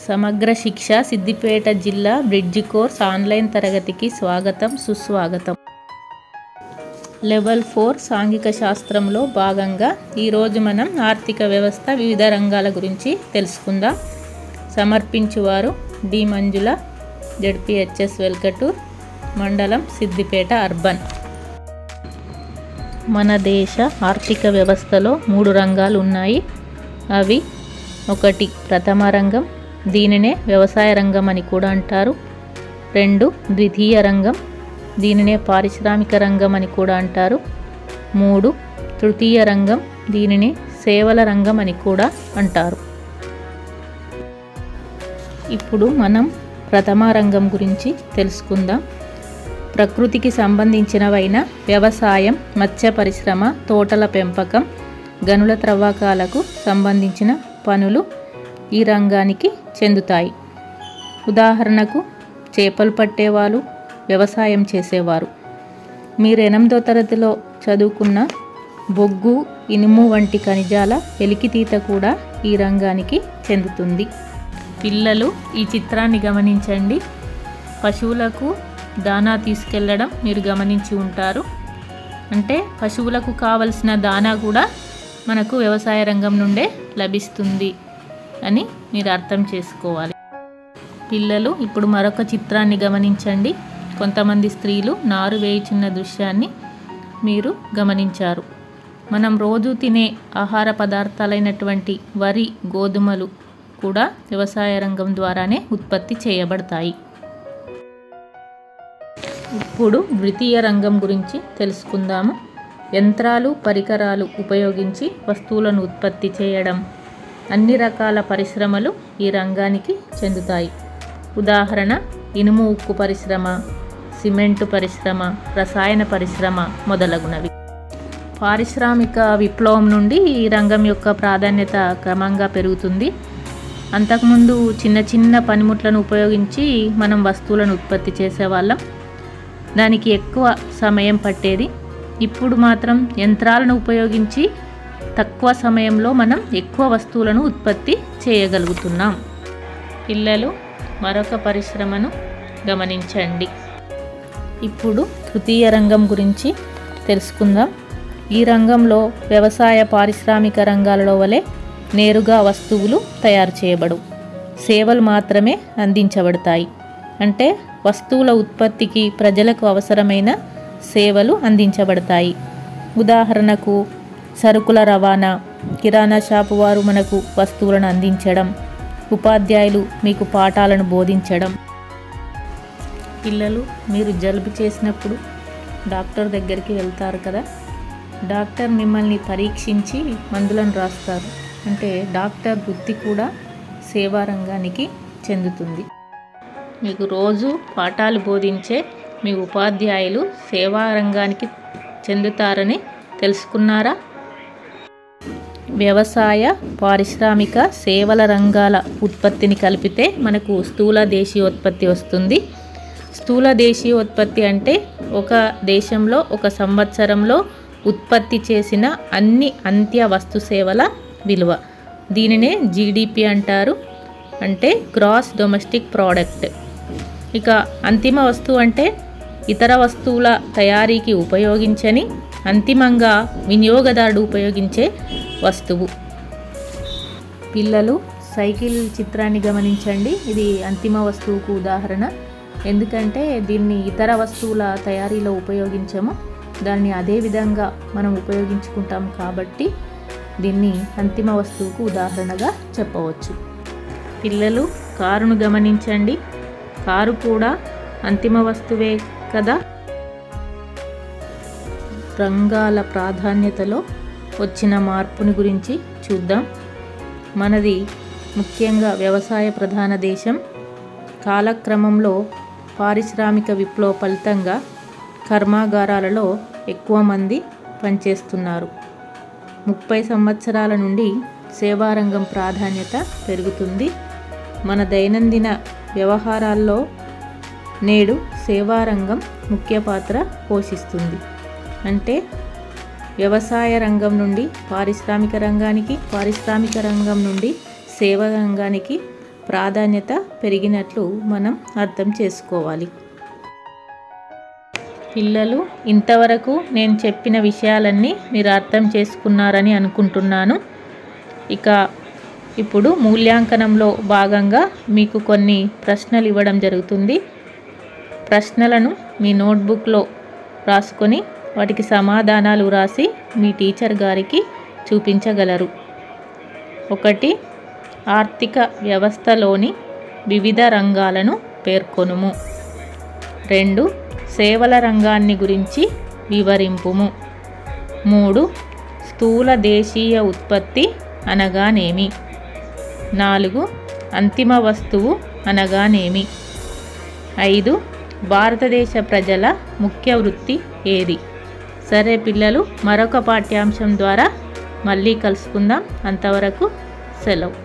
సమగ్ర శిక్ష సిద్దిపేట జిల్లా బ్రిడ్జి కోర్స్ ఆన్లైన్ తరగతికి స్వాగతం సుస్వాగతం లెవెల్ ఫోర్ సాంఘిక శాస్త్రంలో భాగంగా ఈరోజు మనం ఆర్థిక వ్యవస్థ వివిధ రంగాల గురించి తెలుసుకుందాం సమర్పించువారు డి మంజుల జడ్పిహెచ్ఎస్ వెల్కటూర్ మండలం సిద్దిపేట అర్బన్ మన దేశ ఆర్థిక వ్యవస్థలో మూడు రంగాలు ఉన్నాయి అవి ఒకటి ప్రథమ రంగం దీనినే వ్యవసాయ రంగం అని కూడా అంటారు రెండు ద్వితీయ రంగం దీనినే పారిశ్రామిక రంగం అని కూడా అంటారు మూడు తృతీయ రంగం దీనిని సేవల రంగం అని కూడా అంటారు ఇప్పుడు మనం ప్రథమ రంగం గురించి తెలుసుకుందాం ప్రకృతికి సంబంధించినవైన వ్యవసాయం మత్స్య పరిశ్రమ తోటల పెంపకం గనుల త్రవ్వకాలకు సంబంధించిన పనులు ఈ రంగానికి చెందుతాయి ఉదాహరణకు చేపలు పట్టేవాళ్ళు వ్యవసాయం చేసేవారు మీరు ఎనిమిదో తరగతిలో చదువుకున్న బొగ్గు ఇనుము వంటి ఖనిజాల వెలికితీత కూడా ఈ రంగానికి చెందుతుంది పిల్లలు ఈ చిత్రాన్ని గమనించండి పశువులకు దానా తీసుకెళ్ళడం మీరు గమనించి ఉంటారు అంటే పశువులకు కావలసిన దానా కూడా మనకు వ్యవసాయ రంగం నుండే లభిస్తుంది అని మీరు అర్థం చేసుకోవాలి పిల్లలు ఇప్పుడు మరొక చిత్రాన్ని గమనించండి కొంతమంది స్త్రీలు నారు వేయుచున్న దృశ్యాన్ని మీరు గమనించారు మనం రోజు తినే ఆహార పదార్థాలైనటువంటి వరి గోధుమలు కూడా వ్యవసాయ రంగం ద్వారానే ఉత్పత్తి చేయబడతాయి ఇప్పుడు ద్వితీయ రంగం గురించి తెలుసుకుందాము యంత్రాలు పరికరాలు ఉపయోగించి వస్తువులను ఉత్పత్తి చేయడం అన్ని రకాల పరిశ్రమలు ఈ రంగానికి చెందుతాయి ఉదాహరణ ఇనుము ఉక్కు పరిశ్రమ సిమెంటు పరిశ్రమ రసాయన పరిశ్రమ మొదలగునవి పారిశ్రామిక విప్లవం నుండి ఈ రంగం యొక్క ప్రాధాన్యత క్రమంగా పెరుగుతుంది అంతకుముందు చిన్న చిన్న పనిముట్లను ఉపయోగించి మనం వస్తువులను ఉత్పత్తి చేసేవాళ్ళం దానికి ఎక్కువ సమయం పట్టేది ఇప్పుడు మాత్రం యంత్రాలను ఉపయోగించి తక్కువ సమయంలో మనం ఎక్కువ వస్తువులను ఉత్పత్తి చేయగలుగుతున్నాం పిల్లలు మరొక పరిశ్రమను గమనించండి ఇప్పుడు తృతీయ రంగం గురించి తెలుసుకుందాం ఈ రంగంలో వ్యవసాయ పారిశ్రామిక రంగాలలో వలె నేరుగా వస్తువులు తయారు చేయబడు సేవలు మాత్రమే అందించబడతాయి అంటే వస్తువుల ఉత్పత్తికి ప్రజలకు అవసరమైన సేవలు అందించబడతాయి ఉదాహరణకు సరుకుల రవాణా కిరాణా షాపు వారు మనకు వస్తువులను అందించడం ఉపాధ్యాయులు మీకు పాఠాలను బోధించడం పిల్లలు మీరు జలుబు చేసినప్పుడు డాక్టర్ దగ్గరికి వెళ్తారు కదా డాక్టర్ మిమ్మల్ని పరీక్షించి మందులను రాస్తారు అంటే డాక్టర్ వృత్తి కూడా సేవా రంగానికి చెందుతుంది మీకు రోజు పాఠాలు బోధించే మీ ఉపాధ్యాయులు సేవా రంగానికి చెందుతారని తెలుసుకున్నారా వ్యవసాయ పారిశ్రామిక సేవల రంగాల ఉత్పత్తిని కలిపితే మనకు స్థూల దేశీయోత్పత్తి వస్తుంది స్థూల దేశీయోత్పత్తి అంటే ఒక దేశంలో ఒక సంవత్సరంలో ఉత్పత్తి చేసిన అన్ని అంత్య వస్తు సేవల విలువ దీనినే జీడిపి అంటారు అంటే గ్రాస్ డొమెస్టిక్ ప్రోడక్ట్ ఇక అంతిమ వస్తువు అంటే ఇతర వస్తువుల తయారీకి ఉపయోగించని అంతిమంగా వినియోగదారుడు ఉపయోగించే వస్తువు పిల్లలు సైకిల్ చిత్రాన్ని గమనించండి ఇది అంతిమ వస్తువుకు ఉదాహరణ ఎందుకంటే దీన్ని ఇతర వస్తువుల తయారీలో ఉపయోగించము దాన్ని అదే విధంగా మనం ఉపయోగించుకుంటాం కాబట్టి దీన్ని అంతిమ వస్తువుకు ఉదాహరణగా చెప్పవచ్చు పిల్లలు కారును గమనించండి కారు కూడా అంతిమ వస్తువే కదా రంగాల ప్రాధాన్యతలో వచ్చిన మార్పుని గురించి చూద్దాం మనది ముఖ్యంగా వ్యవసాయ ప్రధాన దేశం కాలక్రమంలో పారిశ్రామిక విప్లవ ఫలితంగా కర్మాగారాలలో ఎక్కువ మంది పనిచేస్తున్నారు ముప్పై సంవత్సరాల నుండి సేవారంగం ప్రాధాన్యత పెరుగుతుంది మన దైనందిన వ్యవహారాల్లో నేడు సేవారంగం ముఖ్య పాత్ర పోషిస్తుంది అంటే వ్యవసాయ రంగం నుండి పారిశ్రామిక రంగానికి పారిశ్రామిక రంగం నుండి సేవా రంగానికి ప్రాధాన్యత పెరిగినట్లు మనం అర్థం చేసుకోవాలి పిల్లలు ఇంతవరకు నేను చెప్పిన విషయాలన్నీ మీరు అర్థం చేసుకున్నారని అనుకుంటున్నాను ఇక ఇప్పుడు మూల్యాంకనంలో భాగంగా మీకు కొన్ని ప్రశ్నలు ఇవ్వడం జరుగుతుంది ప్రశ్నలను మీ నోట్బుక్లో రాసుకొని వాటికి సమాధానాలు రాసి మీ టీచర్ గారికి చూపించగలరు ఒకటి ఆర్థిక వ్యవస్థలోని వివిధ రంగాలను పేర్కొనుము రెండు సేవల రంగాన్ని గురించి వివరింపుము మూడు స్థూల దేశీయ ఉత్పత్తి అనగానేమి నాలుగు అంతిమ వస్తువు అనగానేమి ఐదు భారతదేశ ప్రజల ముఖ్య వృత్తి ఏది సరే పిల్లలు మరొక పాఠ్యాంశం ద్వారా మళ్ళీ కలుసుకుందాం అంతవరకు సెలవు